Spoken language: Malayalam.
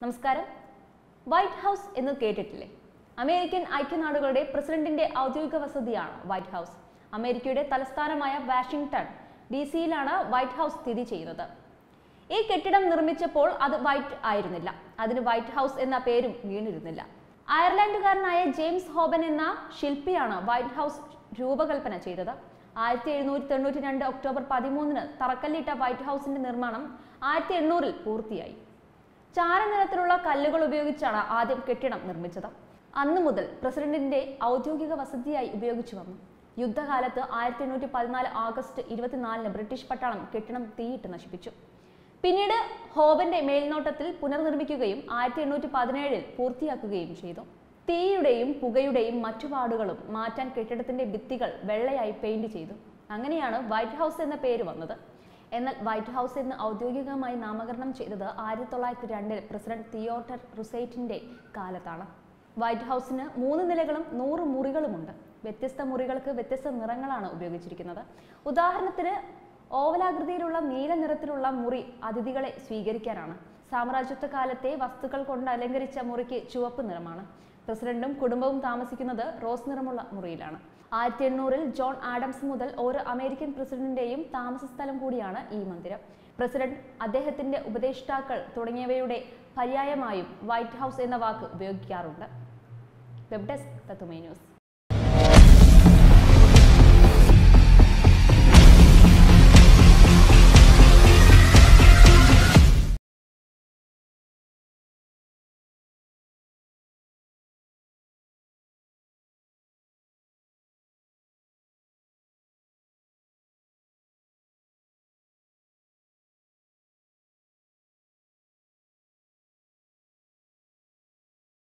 നമസ്കാരം വൈറ്റ് ഹൗസ് എന്ന് കേട്ടിട്ടില്ലേ അമേരിക്കൻ ഐക്യനാടുകളുടെ പ്രസിഡന്റിന്റെ ഔദ്യോഗിക വസതിയാണ് വൈറ്റ് ഹൗസ് അമേരിക്കയുടെ തലസ്ഥാനമായ വാഷിംഗ്ടൺ ഡി സിയിലാണ് വൈറ്റ് ഹൗസ് സ്ഥിതി ചെയ്യുന്നത് ഈ കെട്ടിടം നിർമ്മിച്ചപ്പോൾ അത് വൈറ്റ് ആയിരുന്നില്ല അതിന് വൈറ്റ് ഹൗസ് എന്ന പേരും വീണിരുന്നില്ല അയർലൻഡുകാരനായ ജെയിംസ് ഹോബൻ എന്ന ശില്പിയാണ് വൈറ്റ് ഹൗസ് രൂപകൽപ്പന ചെയ്തത് ആയിരത്തി എഴുന്നൂറ്റി തൊണ്ണൂറ്റി രണ്ട് ഒക്ടോബർ പതിമൂന്നിന് തറക്കല്ലിട്ട വൈറ്റ് ഹൗസിന്റെ നിർമ്മാണം ആയിരത്തി എണ്ണൂറിൽ പൂർത്തിയായി ചാരനിറത്തിലുള്ള കല്ലുകൾ ഉപയോഗിച്ചാണ് ആദ്യം കെട്ടിടം നിർമ്മിച്ചത് അന്നു മുതൽ പ്രസിഡന്റിന്റെ ഔദ്യോഗിക വസതിയായി ഉപയോഗിച്ചു വന്നു യുദ്ധകാലത്ത് ആയിരത്തി എണ്ണൂറ്റി പതിനാല് ആഗസ്റ്റ് ഇരുപത്തിനാലിന് ബ്രിട്ടീഷ് പട്ടാളം കെട്ടിടം തീയിട്ട് നശിപ്പിച്ചു പിന്നീട് ഹോബന്റെ മേൽനോട്ടത്തിൽ പുനർനിർമ്മിക്കുകയും ആയിരത്തി എണ്ണൂറ്റി പതിനേഴിൽ പൂർത്തിയാക്കുകയും ചെയ്തു തീയുടെയും പുകയുടെയും മറ്റു പാടുകളും മാറ്റാൻ കെട്ടിടത്തിന്റെ ഭിത്തികൾ വെള്ളയായി പെയിന്റ് ചെയ്തു അങ്ങനെയാണ് വൈറ്റ് ഹൗസ് എന്ന പേര് വന്നത് എന്നാൽ വൈറ്റ് ഹൗസ് എന്ന് ഔദ്യോഗികമായി നാമകരണം ചെയ്തത് ആയിരത്തി തൊള്ളായിരത്തി രണ്ടിൽ പ്രസിഡന്റ് തിയോട്ടർ റുസൈറ്റിന്റെ കാലത്താണ് വൈറ്റ് ഹൗസിന് മൂന്ന് നിലകളും നൂറ് മുറികളുമുണ്ട് വ്യത്യസ്ത മുറികൾക്ക് വ്യത്യസ്ത നിറങ്ങളാണ് ഉപയോഗിച്ചിരിക്കുന്നത് ഉദാഹരണത്തിന് ഓവലാകൃതിയിലുള്ള നീല നിറത്തിലുള്ള മുറി അതിഥികളെ സ്വീകരിക്കാനാണ് സാമ്രാജ്യത്വ കാലത്തെ വസ്തുക്കൾ കൊണ്ട് അലങ്കരിച്ച മുറിക്ക് ചുവപ്പ് നിറമാണ് പ്രസിഡന്റും കുടുംബവും താമസിക്കുന്നത് റോസ് നിറമുള്ള മുറിയിലാണ് ആയിരത്തി എണ്ണൂറിൽ ജോൺ ആഡംസ് മുതൽ ഓരോ അമേരിക്കൻ പ്രസിഡന്റിന്റെയും താമസ സ്ഥലം കൂടിയാണ് ഈ മന്ദിരം പ്രസിഡന്റ് അദ്ദേഹത്തിന്റെ ഉപദേഷ്ടാക്കൾ തുടങ്ങിയവയുടെ പര്യായമായും വൈറ്റ് ഹൗസ് എന്ന വാക്ക് ഉപയോഗിക്കാറുണ്ട് വെബ് ഡെസ്ക് തത്തുമേ ന്യൂസ്